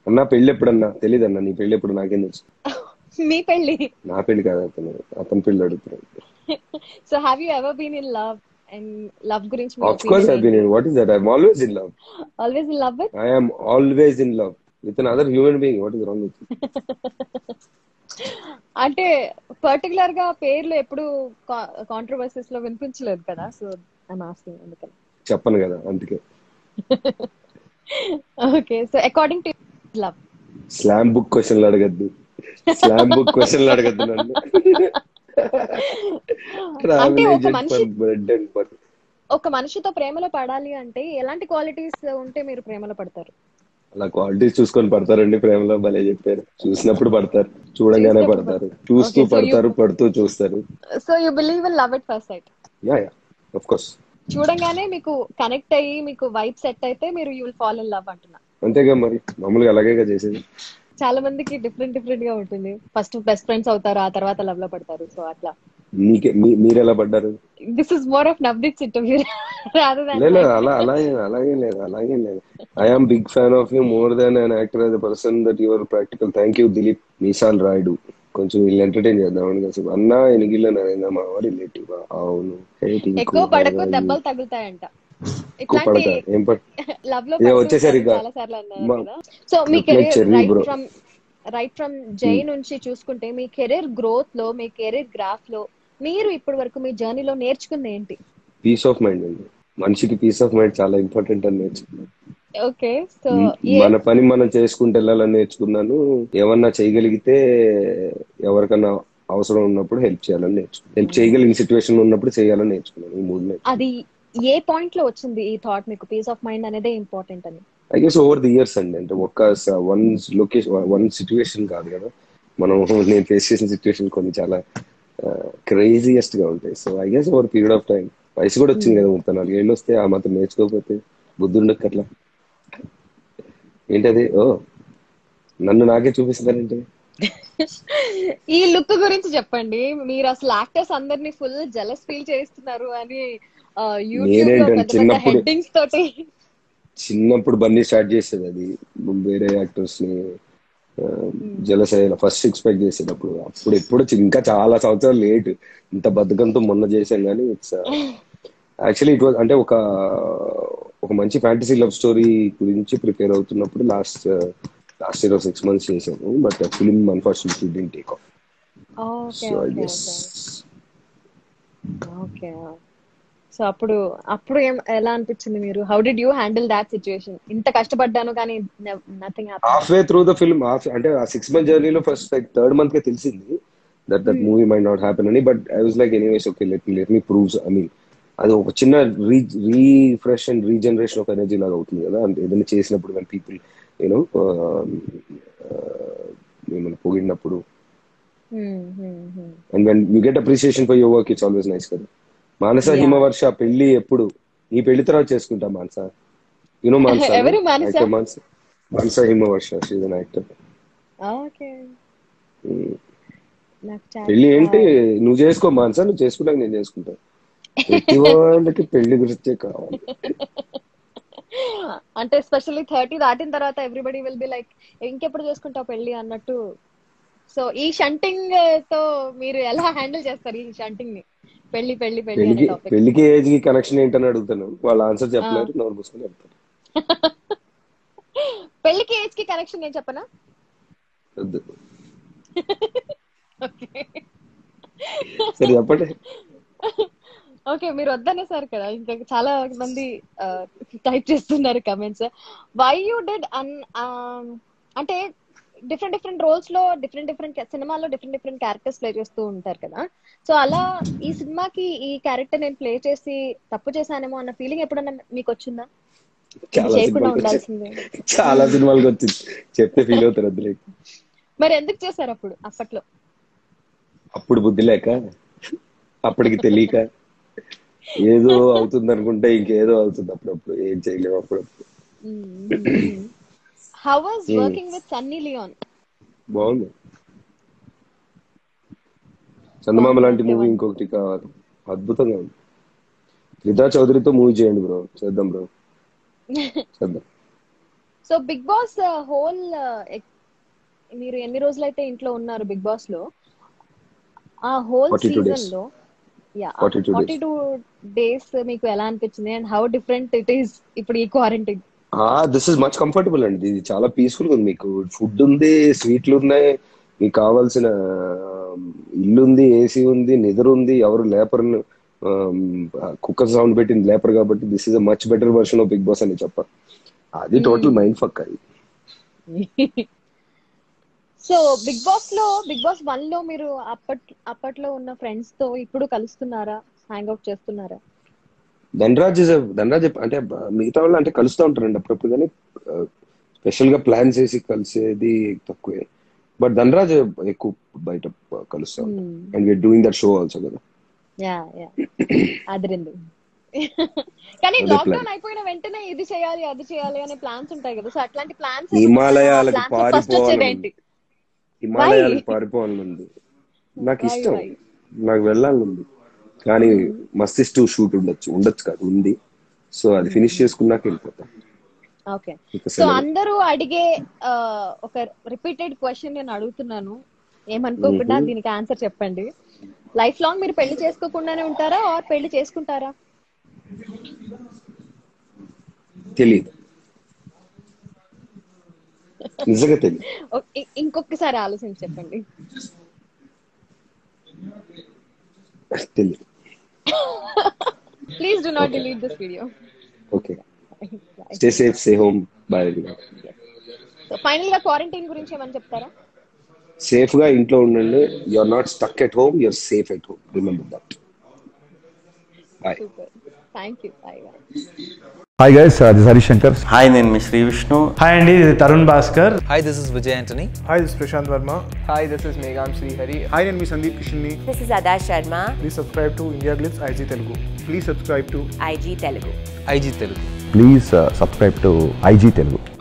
అన్నా పెళ్ళి ఎప్పుడన్నా తెలియదు అన్న నీ పెళ్ళి ఎప్పుడు నాకేం తెలుసు మీ పెళ్ళి నా పెళ్లి కాదు అతను అతని పెళ్లి అడుగుతున్నాడు so have you ever been in love and love గురించి of course I been what is that I'm always in love always in love with I am always in love with another human being what is wrong with అంటే particular గా పేర్లు ఎప్పుడు controversies లో వినిపించలేదు కదా so I'm asking అందుకని చెప్పను కదా అందుకే okay so according to love slam book క్వశ్చన్లు అడగద్దు స్లామ్ బుక్ క్వశ్చన్లు అడగద్దు నన్ను అంటే ట్రావెల్ ఒక ఏజెంట్ మనిషి ఫర్ బ్రెడ్ అండ్ బటర్ ఒక మనిషితో ప్రేమలో పడాలి అంటే ఎలాంటి క్వాలిటీస్ ఉంటే మీరు ప్రేమలో పడతారు అలా క్వాలిటీస్ చూసుకొని పడతారండి ప్రేమలో భలే చెప్పారు చూసినప్పుడు పడతారు చూడంగానే చూసినప్పుడు పడతారు చూస్తూ Okay, so you- పడతారు పడుతూ చూస్తారు so you believe in love at first sight yeah yeah of course చూడంగానే మీకు కనెక్ట్ అయ్యి మీకు వైబ్ సెట్ అయితే మీరు you will fall in love అంటున్నా అంతేగా మరి మామూలుగా అలాగేగా చేసేది చాలా మందికి డిఫరెంట్ డిఫరెంట్ గా ఉంటుంది ఫస్ట్ బెస్ట్ ఫ్రెండ్స్ అవుతారు ఆ తర్వాత లవ్ లో పడతారు సో అట్లా మీకే మీ- మీరు ఎలా పడ్డారు దిస్ ఇస్ మోర్ ఆఫ్ నవ్దిట్స్ ఇంటర్వ్యూ రాదర్ లేదు అలా అలాగే అలాగే లేదు అలాగే లేదు I am big fan of you more than an actor as person that your practical thank you Dilip Meesal Rayudu కొంచెం వీళ్ళు ఎంటర్టైన్ చేద్దామని కాసేపు అన్నా ఎనిగిల్ల నరేంద్ర మా వారి రిలేటివ్ అవును Hey, టింకు, ఎక్కువ పడకు how are you? దెబ్బలు తగులుతాయంట ఎక్కువ ఇట్లాంటి పడతా ఏం పడ లవ్ లో ఏ, వచ్చేసారు ఇక. చాలా సార్లు అన్నారు మా- కదా సో మీ Look like career cherry, right bro. From right from Jai నుంచి చూసుకుంటే మీ కెరీర్ గ్రోత్ లో మీ కెరీర్ గ్రాఫ్ లో మీరు ఇప్పటి వరకు మీ జర్నీలో నేర్చుకుంది ఏంటి పీస్ ఆఫ్ మైండ్ అండి మనిషికి పీస్ ఆఫ్ మైండ్ చాలా ఇంపార్టెంట్ అని నేర్చుకున్నాను ఓకే సో మన పని మనం చేసుకుంటూ వెళ్ళాలని నేర్చుకున్నాను ఏమన్నా చేయగలిగితే ఎవరికన్నా అవసరం ఉన్నప్పుడు హెల్ప్ చేయాలని నేర్చుకున్నాను హెల్ప్ చేయగలిగిన సిచ్యువేషన్ ఉన్నప్పుడు చేయాలని నేర్చుకున్నాను ఈ మూడు నేర్చుకున్నాను అది ఏ పాయింట్ లో వచ్చింది ఈ థాట్ మీకు పీస్ ఆఫ్ మైండ్ అనేదే ఇంపార్టెంట్ అని I guess over the years అండి అంటే ఒక్క వన్ లొకేషన్ వన్ సిచ్యువేషన్ కాదు కదా మనం నేను ఫేస్ చేసిన సిచ్యువేషన్ కొన్ని చాలా క్రేజియస్ట్ గా ఉంటాయి so I guess over period of time వయసు కూడా వచ్చింది కదా ముప్పై నాలుగు ఏళ్ళు వస్తే ఆ మాత్రం నేర్చుకోకపోతే బుద్ధి ఉండక అట్లా ఏంటది ఓ నన్ను నాకే చూపిస్తున్నారంటే ఈ లుక్ గురించి చెప్పండి మీరు అసలు యాక్టర్స్ అందరినీ ఫుల్ జలస్ ఫీల్ చేస్తున్నారు అని యూట్యూబ్ లో నేనేంటంటే పెద్ద పెద్ద చిన్నప్పుడు- హెడ్డింగ్స్ తోటి చిన్నప్పుడు బన్నీ స్టార్ట్ చేసేది అది వేరే యాక్టర్స్ ని జలస్ అయ్యేలా ఫస్ట్ ఎక్స్పెక్ట్ చేసేటప్పుడు అప్పుడు ఎప్పుడు చి- ఇంకా చాలా సంవత్సరాలు లేట్ ఇంత బతుకంతో మొన్న చేశాం కానీ ఇట్స్ యాక్చువల్లీ ఇట్ వాజ్ అంటే ఒక ఒక మంచి ఫ్యాంటసీ లవ్ స్టోరీ గురించి ప్రిపేర్ అవుతున్నప్పుడు last last year six months చేశాను but film unfortunately didn't take off okay so I okay guess okay so అప్పుడు అప్పుడు ఏం ఎలా అనిపించింది మీరు how did you handle that situation ఇంత కష్టపడ్డాను కానీ nothing half way through the film half అంటే ఆ సిక్స్ మంత్ జర్నీలో ఫస్ట్ లైక్ థర్డ్ మంత్ కే తెలిసింది that that movie may not happen అని but I was like anyways okay let let me proves I mean అది ఒక చిన్న re refresh and regeneration of energy లాగా అవుతుంది కదా అంటే ఏదైనా చేసినప్పుడు మన పీపుల్ యూనో మిమ్మల్ని పొగిడినప్పుడు and when you get appreciation for your work it's always nice కదా మానస Yeah. హిమవర్ష పెళ్లి ఎప్పుడు నీ పెళ్లి తర్వాత చేసుకుంటా మానస యునో మానస ఎవరు Manasa? Actor Manasa Manasa Himavarsha she's an actor okay నాకు చాలా పెళ్లి ఏంటి నువ్వు చేసుకో మానస నువ్వు చేసుకుంటాక నేను చేసుకుంటా ప్రతి వాళ్ళకి పెళ్లి గురించే కావాలి అంటే ఎస్పెషల్లీ థర్టీ దాటిన తర్వాత ఎవ్రీబడి విల్ బి లైక్ ఇంకెప్పుడు చేసుకుంటావు పెళ్లి అన్నట్టు సో ఈ షంటింగ్ తో మీరు ఎలా హ్యాండిల్ చేస్తారు ఈ షంటింగ్ ని పెళ్లి పెళ్లి పెళ్లి అనే పెళ్లికి టాపిక్ పెళ్లికి ఏజ్ కి కనెక్షన్ ఏంటని అడుగుతాను వాళ్ళ ఆన్సర్ చెప్పలేరు నోరు మూసుకొని వెళ్తారు పెళ్లికి ఏజ్ కి కనెక్షన్ నేను చెప్పనా వద్దు ఓకే సరే చెప్పండి ఓకే మీరు వద్దనేసారు కదా ఇంకా చాలా మంది టైప్ చేస్తున్నారు comments why you did an అంటే డిఫరెంట్ డిఫరెంట్ రోల్స్ లో డిఫరెంట్ డిఫరెంట్ సినిమాలో డిఫరెంట్ డిఫరెంట్ క్యారెక్టర్స్ ప్లే చేస్తూ ఉంటారు కదా సో అలా ఈ సినిమాకి ఈ క్యారెక్టర్ నేను ప్లే చేసి తప్పు చేశానేమో అన్న ఫీలింగ్ ఎప్పుడన్నా మీకు వచ్చిందా ఇది చాలా చేయకుండా సినిమాలకు ఉండాల్సిందే వచ్చింది చాలా సినిమాలకు వచ్చింది చెప్తే ఫీల్ అవుతారు వద్దులే మరి ఎందుకు చేశారు అప్పుడు అప్పట్లో అప్పుడు బుద్ధి లేక అప్పటికి తెలియక ఏదో అవుతుంది అనుకుంటే ఇంకేదో అవుతుంది అప్పుడప్పుడు ఏం చేయలేము అప్పుడప్పుడు how was working with Sunny Leone బాగుంది చందమామ లాంటి మూవీ ఇంకొకటి కావాలి అద్భుతంగా ఉంది రితా చౌదరితో మూవీ చేయండి బ్రో చేద్దాం బ్రో చేద్దాం సో బిగ్ బాస్ హోల్ మీరు ఎన్ని రోజులైతే ఇంట్లో ఉన్నారు బిగ్ బాస్ లో ఆ హోల్ 42 days. సీజన్ లో yeah 42 days. Forty two days మీకు ఎలా అనిపించింది and how different it is ఇప్పుడు ఈ quarantine this is much comfortable అండి ఇది చాలా పీస్ఫుల్ ఉంది మీకు ఫుడ్ ఉంది స్వీట్లు ఉన్నాయి మీకు కావాల్సిన ఇల్లు ఉంది ఏసీ ఉంది నిద్ర ఉంది ఎవరు లేపర్ కుక్కర్ సౌండ్ పెట్టింది లేపర్ కాబట్టి this is a much better version of Bigg Boss అని చెప్ప అది టోటల్ మైండ్ ఫక్ అది సో బిగ్ బాస్ లో బిగ్ బాస్ వన్ లో మీరు అప్పట్ అప్పట్లో ఉన్న ఫ్రెండ్స్ తో ఇప్పుడు కలుస్తున్నారా హ్యాంగ్ అవుట్ చేస్తున్నారా ధనరాజ్ ఇస్ ధనరాజ్ అంటే మిగతా వాళ్ళు అంటే కలుస్తూ ఉంటారండి అప్పుడప్పుడు కానీ స్పెషల్ గా ప్లాన్స్ వేసి కలిసేది తక్కువే బట్ ధనరాజ్ ఎక్కువ బయట కలుస్తాం and we're doing that show also కదా యా యా అదిరింది కానీ అదే లాక్డౌన్ plan. అయిపోయిన వెంటనే ఇది చేయాలి అది చేయాలి అనే ప్లాన్స్ ఉంటాయి కదా సో అట్లాంటి ప్లాన్స్ హిమాలయాలకు ఫస్ట్ వచ్చేది పారిపోవాలని ఏంటి హిమాలయాలకు పారిపోవాలని ఉంది నాకు Why, ఇష్టం why? నాకు వెళ్ళాలని ఉంది కానీ మస్తిష్టు షూట్ ఉండొచ్చు ఉండొచ్చు కాదు ఉంది సో అది ఫినిష్ చేసుకున్నాక వెళ్ళిపోతాం ఓకే ఇక సో సెలవు. అందరూ అడిగే ఆ, ఒక రిపీటెడ్ క్వశ్చన్ నేను అడుగుతున్నాను ఏమనుకోకుండా Mhm. దీనికి ఆన్సర్ చెప్పండి లైఫ్ లాంగ్ మీరు పెళ్లి చేసుకోకుండానే ఉంటారా ఆర్ పెళ్లి చేసుకుంటారా తెలీదు నిజంగా తెలియదు ఓ- ఇ- ఇంకొకసారి ఆలోచించి చెప్పండి తెలియదు please do not delete this video okay stay safe stay home bye so final గా క్వారంటైన్ గురించి ఏమని చెప్తారా సేఫ్ గా ఇంట్లో ఉండండి you are not stuck at home you are safe at home remember that bye super thank you bye bye hi guys this Harishankar hi నేను మీ Shri Vishnu hi అండి ఇది Tarun Bhaskar Hi, this is Vijay Antony. Hi, this is Prashant Verma. Hi, this is Megham Srihari. Hi, నేను మీ సందీప్ కిషన్ని This is Ada Sharma, please subscribe to India glitz IG Telugu please subscribe to IG Telugu. IG Telugu. Please subscribe to IG Telugu